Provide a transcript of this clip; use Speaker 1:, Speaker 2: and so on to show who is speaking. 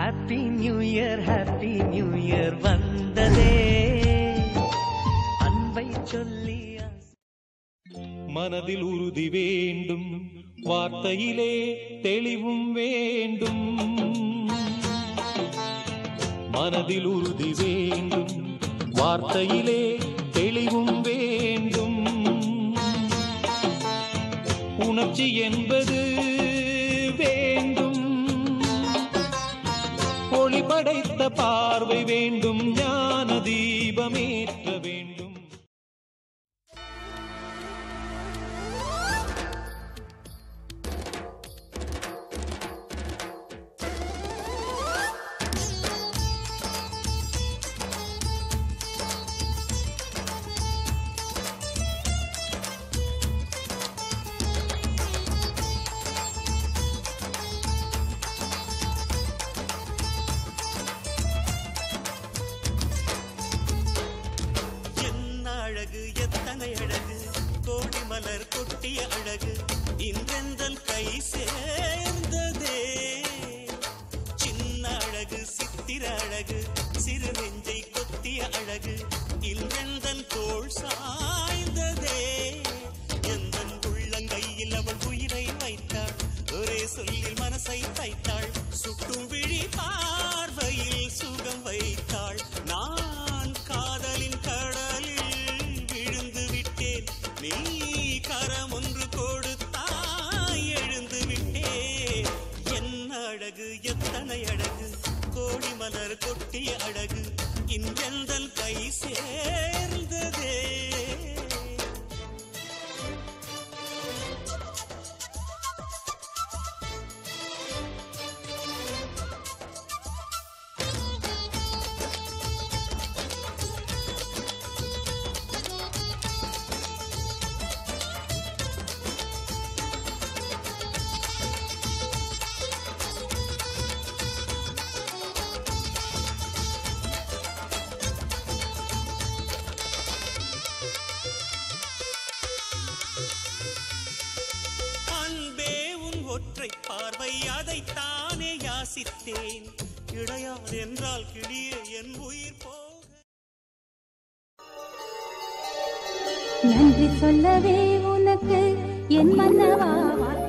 Speaker 1: happy new year happy new year வந்ததே அன்பை சொல்லி
Speaker 2: மனதில் உறுதி வேண்டும் வார்த்தையிலே தெளிவும் வேண்டும் மனதில் உறுதி வேண்டும் வார்த்தையிலே தெளிவும் வேண்டும் உணர்ச்சி என்பது வேண்டும் ஒளி படைத்த பார்வை வேண்டும் ஞான தீபமேற்ற வேண்டும்
Speaker 3: என்ன அழகு எத்தனை அழகு கோடி மலர் கொட்டிய அழகு இன்றெந்தல் கை சேர்ந்ததே சின்ன அழகு சித்திர அழகு சிறு நெஞ்சை கொத்திய அழகு இன்றெந்தன் தோள் சாய்ந்ததே எந்தன் உள்ளங்கையில் அவள் உயிரை வைத்தாள் ஒரே சொல்லில் மனசை தைத்தாள் சுட்டும் விழி பார்வையில் சுகம் வைத்தாள் நான் காதலின் கடலில் விழுந்து விட்டேன் நீ கரம் ஒன்று கொடுத்தாய் எழுந்து விட்டேன் என்ன அழகு எத்தனை அழகு கோடி மலர் கொட்டிய அழகு இன்றெந்தல் கை சேர்ந்ததே அன்பே உன் ஒற்றை பார்வை அதைத்தானே யாசித்தேன் கிடையாது என்றால் கிளியே என் உயிர் போக
Speaker 4: நன்றி சொல்லவே உனக்கு என் மன்னவா